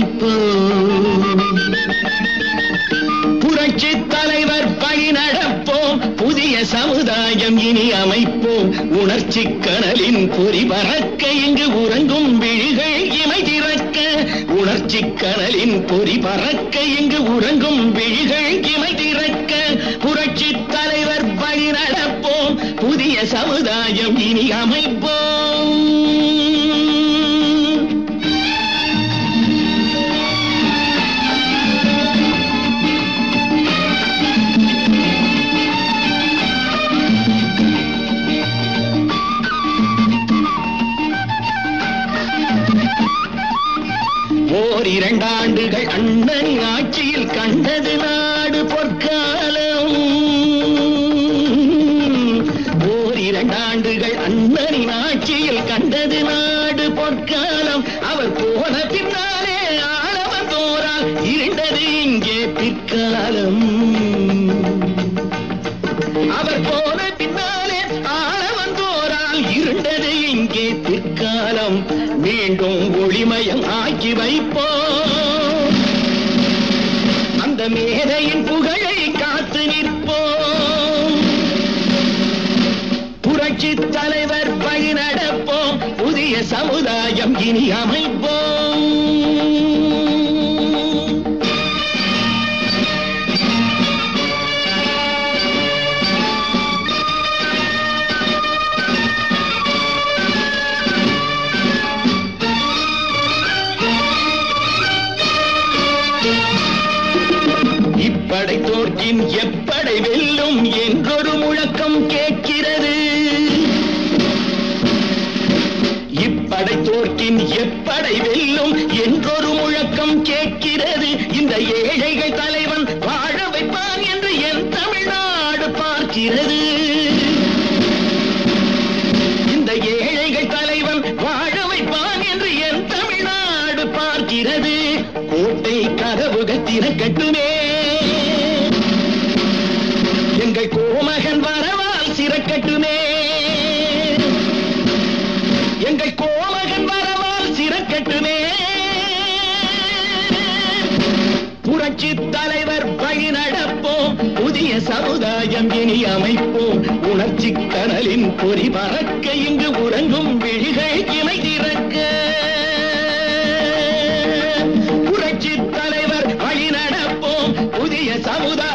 அமைப்போம் புரட்சி தலைவர் பழி நடப்போம் புதிய சமுதாயம் இனி அமைப்போம் உணர்ச்சி கனலின் பொறி பறக்க இங்கு உறங்கும் விழிகள் இமை திறக்க உணர்ச்சி கனலின் பொறி பறக்க இங்கு உறங்கும் விழிகள் இமை திறக்க புரட்சி தலைவர் பழி நடப்போம் புதிய சமுதாயம் இனி அமைப்போம் ஓர் இரண்டாண்டுகள் அண்ணனின் ஆட்சியில் கண்டது நாடு பொற்காலம் ஓர் இரண்டாண்டுகள் அண்ணனின் ஆட்சியில் கண்டது நாடு பொற்காலம் அவர் போன பின்னாலே ஆழவன் தோறால் இருண்டது இங்கே பிற்காலம் அவர் போன பின்னாலே ஆழவன் தோறால் இருண்டது இங்கே பிற்காலம் மீண்டும் ஒளிமயம் ஆக்கி வைப்போம் அந்த மேதையின் புகழை காத்து நிற்போம் புரட்சி தலைவர் வழி நடப்போம் புதிய சமுதாயம் இனி அமைப்போம் இப்படை தோற்கின் எப்படை வெல்லும் என்றொரு முழக்கம் கேட்கிறது இப்படை தோற்கின் எப்படை வெல்லும் என்றொரு முழக்கம் கேட்கிறது இந்த ஏழைகள் தலைவன் வாழ வைப்பான் என்று என் தமிழ்நாடு பார்க்கிறது இந்த ஏழைகள் தலைவன் வாழ வைப்பான் என்று என் தமிழ்நாடு பார்க்கிறது கோட்டை கதவுகள் திறக்கட்டுமே எங்கள் கோமகன் வரவால் சிறக்கட்டுமே எங்கள் கோமகன் வரவால் சிறக்கட்டுமே புரட்சி தலைவர் வழி நடப்போம் புதிய சமுதாயம் இனி அமைப்போம் உணர்ச்சி கடலின் பொறி பறக்க இங்கு உறங்கும் விழிகள் இமை திறக்க புரட்சி தலைவர் வழி நடப்போம் புதிய சமுதாயம்